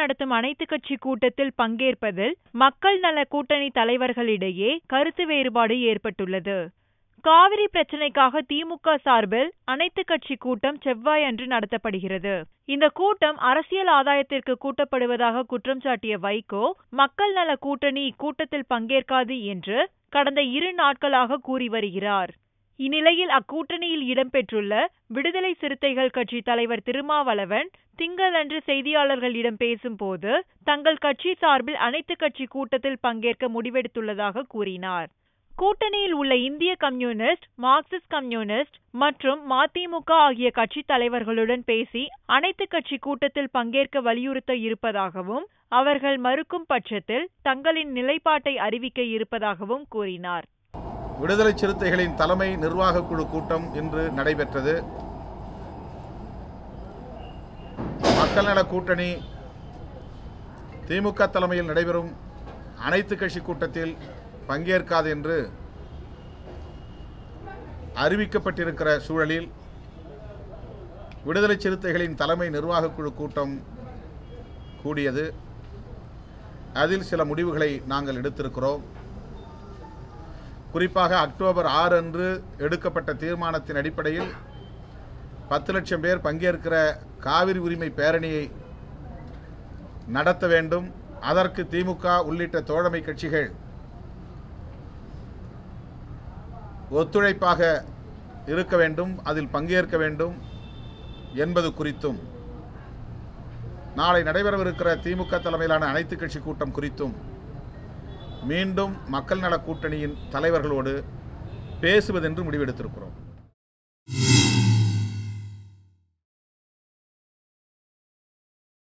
நடத்தும் அனைத்து கட்சி கூட்டத்தில் பங்கேற்பதில் மக்கள் நல கூட்டணி தலைவர்களிடையே கருத்து வேறுபாடு ஏற்பட்டுள்ளது காவிரி பிரச்சினைக்காக திமுக சார்பில் அனைத்து கட்சி கூட்டம் செவ்வாய் அன்று நடத்தப்படுகிறது இந்த கூட்டம் அரசியல் ஆதாயத்திற்கு கூட்டப்படுவதாக குற்றம் சாட்டிய வைகோ மக்கள் நல கூட்டணி இக்கூட்டத்தில் பங்கேற்காது என்று கடந்த இரு நாட்களாக கூறி வருகிறார் இந்நிலையில் அக்கூட்டணியில் இடம்பெற்றுள்ள விடுதலை சிறுத்தைகள் கட்சி தலைவர் திருமாவளவன் திங்களன்று செய்தியாளர்களிடம் பேசும்போது தங்கள் கட்சி சார்பில் அனைத்து கட்சி கூட்டத்தில் பங்கேற்க முடிவெடுத்துள்ளதாக கூறினார் கூட்டணியில் உள்ள இந்திய கம்யூனிஸ்ட் மார்க்சிஸ்ட் கம்யூனிஸ்ட் மற்றும் மதிமுக ஆகிய கட்சி தலைவர்களுடன் பேசி அனைத்து கட்சி கூட்டத்தில் பங்கேற்க வலியுறுத்த இருப்பதாகவும் அவர்கள் மறுக்கும் பட்சத்தில் தங்களின் நிலைப்பாட்டை அறிவிக்க இருப்பதாகவும் கூறினார் விடுதலை சிறுத்தைகளின் தலைமை நிர்வாக குழு கூட்டம் இன்று நடைபெற்றது மக்கள் நல கூட்டணி திமுக தலைமையில் நடைபெறும் அனைத்து கட்சி கூட்டத்தில் பங்கேற்காது என்று அறிவிக்கப்பட்டிருக்கிற சூழலில் விடுதலை சிறுத்தைகளின் தலைமை நிர்வாக குழு கூட்டம் கூடியது அதில் சில முடிவுகளை நாங்கள் எடுத்திருக்கிறோம் குறிப்பாக அக்டோபர் ஆறு அன்று எடுக்கப்பட்ட தீர்மானத்தின் அடிப்படையில் பத்து லட்சம் பேர் பங்கேற்கிற காவிரி உரிமை பேரணியை நடத்த வேண்டும் அதற்கு திமுக உள்ளிட்ட தோழமை கட்சிகள் ஒத்துழைப்பாக இருக்க வேண்டும் அதில் பங்கேற்க வேண்டும் என்பது குறித்தும் நாளை நடைபெறவிருக்கிற திமுக தலைமையிலான அனைத்து கட்சி கூட்டம் குறித்தும் மீண்டும் மக்கள் நல கூட்டணியின் தலைவர்களோடு பேசுவதென்று முடிவெடுத்திருக்கிறோம்